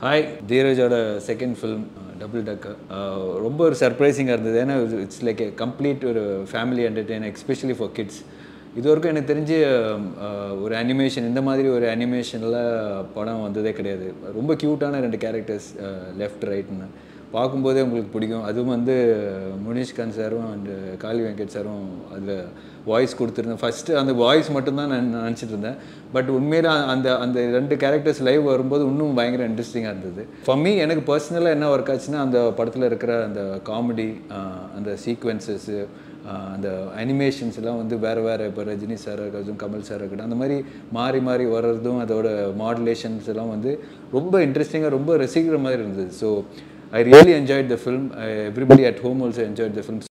hi தீரஜோட second film Double Tucker ரொம்ப ஒரு சர்ப்ரைசிங்காக இருந்தது ஏன்னா இட்ஸ் லைக் ஏ கம்ப்ளீட் ஒரு family entertain especially for kids இது வரைக்கும் எனக்கு தெரிஞ்சு அஹ், ஒரு அனிமேஷன் இந்த மாதிரி ஒரு அனிமேஷனில் படம் வந்ததே கிடையாது ரொம்ப க்யூட்டான ரெண்டு கேரக்டர்ஸ் லெஃப்ட் ரைட்னு பார்க்கும்போதே உங்களுக்கு பிடிக்கும் அதுவும் வந்து முனிஷ்காந்த் சாரும் அண்ட் காளி வெங்கட் சாரும் அதில் வாய்ஸ் கொடுத்துருந்தேன் ஃபஸ்ட்டு அந்த வாய்ஸ் மட்டும்தான் நான் நினச்சிட்டு இருந்தேன் பட் உண்மையில் அந்த அந்த ரெண்டு கேரக்டர்ஸ் லைவ் வரும்போது இன்னும் பயங்கர இன்ட்ரெஸ்டிங்காக இருந்தது ஃபார் மீ எனக்கு பர்சனலாக என்ன ஒர்க் ஆச்சுன்னா அந்த படத்தில் இருக்கிற அந்த காமெடி அந்த சீக்வன்சஸ்ஸு அந்த அனிமேஷன்ஸ் எல்லாம் வந்து வேறு வேறு இப்போ ரஜினி சார் இருக்கட்டும் கமல் சார் இருக்கட்டும் அந்த மாதிரி மாறி மாறி வர்றதும் அதோட மாடுலேஷன்ஸ் எல்லாம் வந்து ரொம்ப இன்ட்ரெஸ்டிங்காக ரொம்ப ரசிக்கிற மாதிரி இருந்தது so I really enjoyed the film everybody at home also enjoyed the film